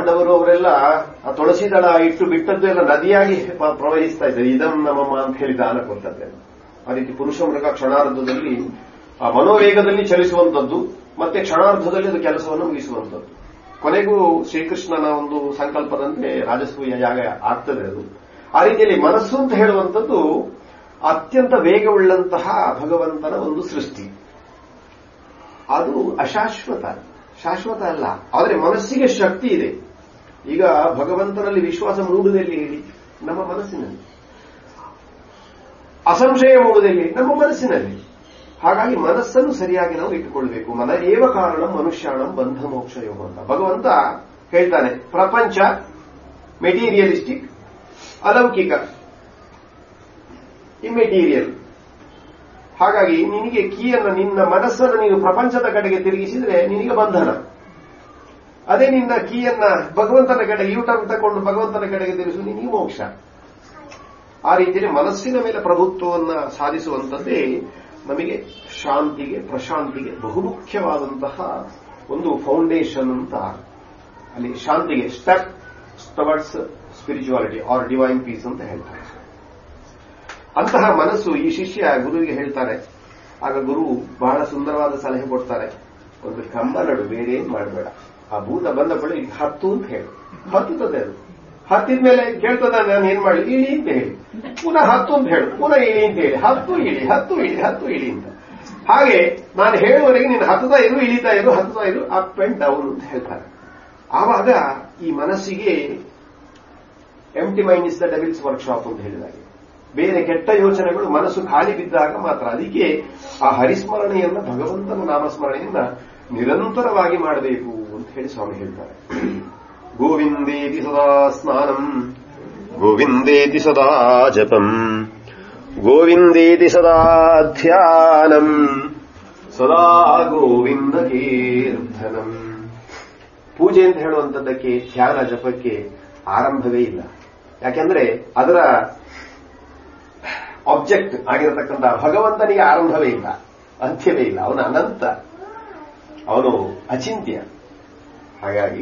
ಪಾಂಡವರು ಅವರೆಲ್ಲ ಆ ತುಳಸಿ ದಳ ಇಟ್ಟು ಬಿಟ್ಟದ್ದು ಎಲ್ಲ ನದಿಯಾಗಿ ಪ- ಪ್ರವಹಿಸ್ತಾ ಇದ್ದಾರೆ ಇದಂ ನಮಮ್ಮ ಅಂತ ಹೇಳಿ ದಾನ ಕೊಟ್ಟದ್ದೆ ಆ ರೀತಿ ಪುರುಷ ಮೃಗ ಕ್ಷಣಾರ್ಧದಲ್ಲಿ ಆ ಮನೋವೇಗದಲ್ಲಿ ಚಲಿಸುವಂತದ್ದು ಮತ್ತೆ ಕ್ಷಣಾರ್ಧದಲ್ಲಿ ಅದು ಕೆಲಸವನ್ನು ಮುಗಿಸುವಂತದ್ದು ಕೊನೆಗೂ ಶ್ರೀಕೃಷ್ಣನ ಒಂದು ಸಂಕಲ್ಪದಂತೆ ರಾಜಸೂಯ ಯಾಗ ಆಗ್ತದೆ ಅದು ಆ ರೀತಿಯಲ್ಲಿ ಮನಸ್ಸು ಅಂತ ಹೇಳುವಂಥದ್ದು ಅತ್ಯಂತ ವೇಗವುಳ್ಳಂತಹ ಭಗವಂತನ ಒಂದು ಸೃಷ್ಟಿ ಅದು ಅಶಾಶ್ವತ ಶಾಶ್ವತ ಅಲ್ಲ ಆದರೆ ಮನಸ್ಸಿಗೆ ಶಕ್ತಿ ಇದೆ ಈಗ ಭಗವಂತನಲ್ಲಿ ವಿಶ್ವಾಸ ಮೂಡುವುದೆಲ್ಲಿ ಹೇಳಿ ನಮ್ಮ ಮನಸ್ಸಿನಲ್ಲಿ ಅಸಂಶಯ ಮೂಡುವುದೆಲ್ಲಿ ನಮ್ಮ ಮನಸ್ಸಿನಲ್ಲಿ ಹಾಗಾಗಿ ಮನಸ್ಸನ್ನು ಸರಿಯಾಗಿ ನಾವು ಇಟ್ಟುಕೊಳ್ಬೇಕು ಮನ ಏವ ಕಾರಣ ಮನುಷ್ಯಾಣಂ ಬಂಧ ಮೋಕ್ಷ ಯೋಗ ಅಂತ ಭಗವಂತ ಹೇಳ್ತಾನೆ ಪ್ರಪಂಚ ಮೆಟೀರಿಯಲಿಸ್ಟಿಕ್ ಅಲೌಕಿಕ ಇಮ್ಮೆಟೀರಿಯಲ್ ಹಾಗಾಗಿ ನಿನಗೆ ಕೀಯನ್ನು ನಿನ್ನ ಮನಸ್ಸನ್ನು ನೀನು ಪ್ರಪಂಚದ ಕಡೆಗೆ ತಿರುಗಿಸಿದ್ರೆ ನಿನಗೆ ಬಂಧನ ಅದೇ ನಿನ್ನ ಕೀಯನ್ನ ಭಗವಂತನ ಕಡೆಗೆ ಯೂಟರ್ನ್ ತಕೊಂಡು ಭಗವಂತನ ಕಡೆಗೆ ತಿರುಗಿಸು ನಿನಗೆ ಮೋಕ್ಷ ಆ ರೀತಿಯಲ್ಲಿ ಮನಸ್ಸಿನ ಮೇಲೆ ಪ್ರಭುತ್ವವನ್ನ ಸಾಧಿಸುವಂತದ್ದೇ ನಮಗೆ ಶಾಂತಿಗೆ ಪ್ರಶಾಂತಿಗೆ ಬಹುಮುಖ್ಯವಾದಂತಹ ಒಂದು ಫೌಂಡೇಶನ್ ಅಂತ ಅಲ್ಲಿ ಶಾಂತಿಗೆ step towards spirituality or divine peace ಅಂತ ಹೇಳ್ತಾರೆ ಅಂತಹ ಮನಸ್ಸು ಈ ಶಿಷ್ಯ ಗುರುವಿಗೆ ಹೇಳ್ತಾರೆ ಆಗ ಗುರು ಬಹಳ ಸುಂದರವಾದ ಸಲಹೆ ಕೊಡ್ತಾರೆ ಒಂದು ಕಂಬ ನಡು ಬೇರೆ ಏನ್ ಮಾಡಬೇಡ ಆ ಭೂತ ಬಂದ ಬಳಿ ಈಗ ಹತ್ತು ಅಂತ ಹೇಳು ಹತ್ತುತ್ತದೆ ಅದು ಹತ್ತಿದ ಮೇಲೆ ಕೇಳ್ತದ ನಾನು ಏನ್ ಮಾಡಿ ಇಳಿ ಅಂತ ಹೇಳಿ ಪುನಃ ಹತ್ತು ಅಂತ ಹೇಳು ಪುನಃ ಇಳಿ ಅಂತ ಹೇಳಿ ಹತ್ತು ಇಳಿ ಹತ್ತು ಇಳಿ ಹತ್ತು ಇಳಿ ಅಂತ ಹಾಗೆ ನಾನು ಹೇಳುವವರೆಗೆ ನೀನು ಹತ್ತದ ಇರು ಇಳಿತಾ ಇರು ಹತ್ತದ ಇರು ಅಪ್ ಅಂಡ್ ಡೌನ್ ಅಂತ ಹೇಳ್ತಾರೆ ಆವಾಗ ಈ ಮನಸ್ಸಿಗೆ empty mind is the devil's workshop ಅಂತ ಹೇಳಿದಾಗೆ ಬೇರೆ ಕೆಟ್ಟ ಯೋಚನೆಗಳು ಮನಸ್ಸು ಖಾಲಿ ಬಿದ್ದಾಗ ಮಾತ್ರ ಅದಕ್ಕೆ ಆ ಹರಿಸ್ಮರಣೆಯನ್ನ ಭಗವಂತನ ನಾಮಸ್ಮರಣೆಯನ್ನ ನಿರಂತರವಾಗಿ ಮಾಡಬೇಕು ಅಂತ ಹೇಳಿ ಸ್ವಾಮಿ ಹೇಳ್ತಾರೆ ಗೋವಿಂದೇತಿ ಸದಾ ಸ್ನಾನಂ ಗೋವಿಂದೇತಿ ಸದಾ ಜಪಂ ಗೋವಿಂದೇತಿ ಸದಾ ಧ್ಯಾನಂ ಸದಾ ಗೋವಿಂದ ಕೀರ್ತನಂ ಪೂಜೆ ಅಂತ ಹೇಳುವಂತದ್ದಕ್ಕೆ ಧ್ಯಾನ ಜಪಕ್ಕೆ ಆರಂಭವೇ ಇಲ್ಲ ಯಾಕೆಂದ್ರೆ ಅದರ ಆಬ್ಜೆಕ್ಟ್ ಆಗಿರತಕ್ಕಂಥ ಭಗವಂತನಿಗೆ ಆರಂಭವೇ ಇಲ್ಲ ಅಂತ್ಯವೇ ಇಲ್ಲ ಅವನ ಅನಂತ ಅವನು ಅಚಿಂತ್ಯ ಹಾಗಾಗಿ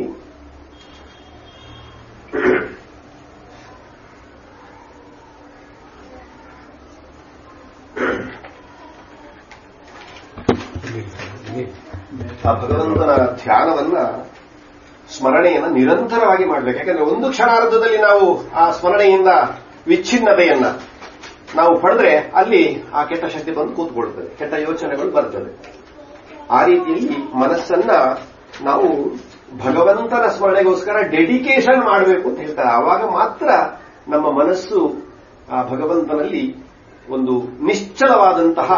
ಆ ಭಗವಂತನ ಧ್ಯಾನವನ್ನ ಸ್ಮರಣೆಯನ್ನ ನಿರಂತರವಾಗಿ ಮಾಡಬೇಕು ಯಾಕಂದ್ರೆ ಒಂದು ಕ್ಷಣಾರ್ಧದಲ್ಲಿ ನಾವು ಆ ಸ್ಮರಣೆಯಿಂದ ವಿಚ್ಛಿನ್ನತೆಯನ್ನ ನಾವು ಪಡೆದ್ರೆ ಅಲ್ಲಿ ಆ ಕೆಟ್ಟ ಶಕ್ತಿ ಬಂದು ಕೂತ್ಕೊಳ್ತದೆ ಕೆಟ್ಟ ಯೋಚನೆಗಳು ಬರ್ತದೆ ಆ ರೀತಿಯಲ್ಲಿ ಮನಸ್ಸನ್ನ ನಾವು ಭಗವಂತನ ಸ್ಮರಣೆಗೋಸ್ಕರ ಡೆಡಿಕೇಶನ್ ಮಾಡಬೇಕು ಅಂತ ಹೇಳ್ತಾರೆ ಆವಾಗ ಮಾತ್ರ ನಮ್ಮ ಮನಸ್ಸು ಆ ಭಗವಂತನಲ್ಲಿ ಒಂದು ನಿಶ್ಚಲವಾದಂತಹ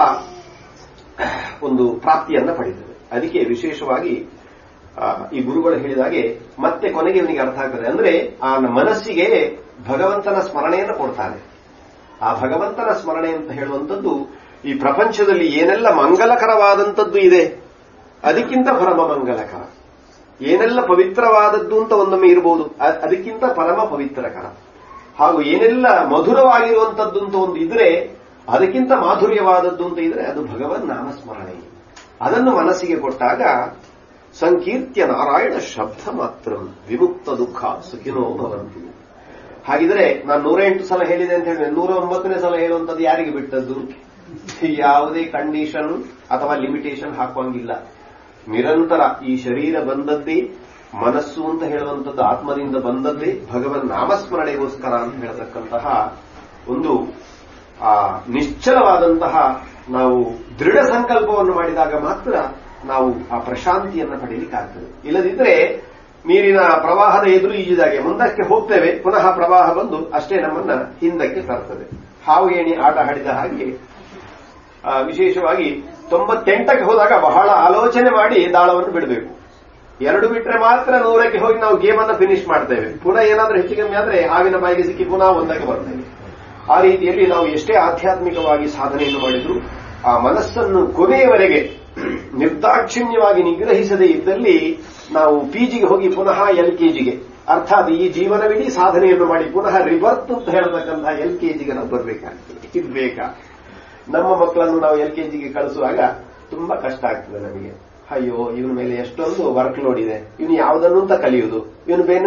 ಒಂದು ಪ್ರಾಪ್ತಿಯನ್ನ ಪಡೀತದೆ ಅದಕ್ಕೆ ವಿಶೇಷವಾಗಿ ಆ, ಈ ಗುರುಗಳು ಹೇಳಿದಾಗೆ ಮತ್ತೆ ಕೊನೆಗೆ ಇವನಿಗೆ ಅರ್ಥ ಆಗ್ತದೆ ಅಂದ್ರೆ ಆ ಮನಸ್ಸಿಗೆ ಭಗವಂತನ ಸ್ಮರಣೆಯನ್ನು ಕೊಡ್ತಾನೆ ಆ ಭಗವಂತನ ಸ್ಮರಣೆ ಅಂತ ಹೇಳುವಂಥದ್ದು ಈ ಪ್ರಪಂಚದಲ್ಲಿ ಏನೆಲ್ಲ ಮಂಗಲಕರವಾದಂಥದ್ದು ಇದೆ ಅದಕ್ಕಿಂತ ಪರಮ ಮಂಗಲಕರ ಏನೆಲ್ಲ ಪವಿತ್ರವಾದದ್ದು ಅಂತ ಒಂದೊಮ್ಮೆ ಇರಬಹುದು ಅ- ಅದಕ್ಕಿಂತ ಪರಮ ಪವಿತ್ರಕರ ಹಾಗೂ ಏನೆಲ್ಲ ಮಧುರವಾಗಿರುವಂತದ್ದು ಅಂತ ಒಂದು ಇದ್ರೆ ಅದಕ್ಕಿಂತ ಮಾಧುರ್ಯವಾದದ್ದು ಅಂತ ಇದ್ರೆ ಅದು ಭಗವನ್ ನಾಮಸ್ಮರಣೆ ಅದನ್ನು ಮನಸ್ಸಿಗೆ ಕೊಟ್ಟಾಗ ಸಂಕೀರ್ತ್ಯ ನಾರಾಯಣ ಶಬ್ದ ಮಾತ್ರ ವಿಮುಕ್ತ ದುಃಖ ಸುಖಿನೋ ಭವಂತಿ ಹಾಗಿದ್ರೆ ನಾನು ನೂರ ಎಂಟು ಸಲ ಹೇಳಿದೆ ಅಂತ ಹೇಳಿದ್ರೆ ನೂರ ಒಂಬತ್ತನೇ ಸಲ ಹೇಳುವಂಥದ್ದು ಯಾರಿಗೆ ಬಿಟ್ಟದ್ದು ಯಾವುದೇ ಕಂಡೀಷನ್ ಅಥವಾ ಲಿಮಿಟೇಷನ್ ಹಾಕುವಂಗಿಲ್ಲ ನಿರಂತರ ಈ ಶರೀರ ಬಂದದ್ದೇ ಮನಸ್ಸು ಅಂತ ಹೇಳುವಂಥದ್ದು ಆತ್ಮದಿಂದ ಬಂದದ್ದೇ ಭಗವನ್ ನಾಮಸ್ಮರಣೆಗೋಸ್ಕರ ಅಂತ ಹೇಳತಕ್ಕಂತಹ ಒಂದು ಆ ನಿಶ್ಚಲವಾದಂತಹ ನಾವು ದೃಢ ಸಂಕಲ್ಪವನ್ನು ಮಾಡಿದಾಗ ಮಾತ್ರ ನಾವು ಆ ಪ್ರಶಾಂತಿಯನ್ನು ಪಡೆಯಲಿಕ್ಕಾಗ್ತದೆ ಇಲ್ಲದಿದ್ರೆ ನೀರಿನ ಪ್ರವಾಹದ ಎದುರು ಈಜಿದಾಗೆ ಮುಂದಕ್ಕೆ ಹೋಗ್ತೇವೆ ಪುನಃ ಪ್ರವಾಹ ಬಂದು ಅಷ್ಟೇ ನಮ್ಮನ್ನ ಹಿಂದಕ್ಕೆ ತರ್ತದೆ ಹಾವು ಏಣಿ ಆಟ ಆಡಿದ ಹಾಗೆ ಆ, ವಿಶೇಷವಾಗಿ ತೊಂಬತ್ತೆಂಟಕ್ಕೆ ಹೋದಾಗ ಬಹಳ ಆಲೋಚನೆ ಮಾಡಿ ದಾಳವನ್ನು ಬಿಡಬೇಕು ಎರಡು ಬಿಟ್ರೆ ಮಾತ್ರ ನೂರಕ್ಕೆ ಹೋಗಿ ನಾವು ಗೇಮ್ ಅನ್ನ ಫಿನಿಶ್ ಮಾಡ್ತೇವೆ ಪುನಃ ಏನಾದ್ರೂ ಹೆಚ್ಚು ಕಮ್ಮಿ ಆದ್ರೆ ಹಾವಿನ ಬಾಯಿಗೆ ಸಿಕ್ಕಿ ಪುನಃ ಒಂದಕ್ಕೆ ಬರ್ತೇವೆ ಆ ರೀತಿಯಲ್ಲಿ ನಾವು ಎಷ್ಟೇ ಆಧ್ಯಾತ್ಮಿಕವಾಗಿ ಸಾಧನೆಯನ್ನು ಮಾಡಿದ್ರು ಆ ಮನಸ್ಸನ್ನು ಕೊನೆಯವರೆಗೆ ನಿರ್ದಾಕ್ಷಿಣ್ಯವಾಗಿ ನಿಗ್ರಹಿಸದೇ ಇದ್ದಲ್ಲಿ ನಾವು ಪಿಜಿಗೆ ಹೋಗಿ ಪುನಃ ಎಲ್ ಕೆಜಿಗೆ ಅರ್ಥಾತ್ ಈ ಜೀವನವಿಡೀ ಸಾಧನೆಯನ್ನು ಮಾಡಿ ಪುನಃ ರಿವರ್ತ್ ಅಂತ ಹೇಳತಕ್ಕಂತಹ ಎಲ್ ಕೆಜಿಗೆ ನಾವು ಬರಬೇಕಾಗ್ತದೆ ಇದು ಬೇಕಾ ನಮ್ಮ ಮಕ್ಕಳನ್ನು ನಾವು ಎಲ್ ಕೆಜಿಗೆ ಕಳಿಸುವಾಗ ತುಂಬಾ ಕಷ್ಟ ಆಗ್ತದೆ ನಮಗೆ ಅಯ್ಯೋ ಇವನ ಮೇಲೆ ಎಷ್ಟೊಂದು ವರ್ಕ್ ಲೋಡ್ ಇದೆ ಇವನು ಯಾವುದನ್ನು ಅಂತ ಕಲಿಯುವುದು ಇವನು ಬೇರೆ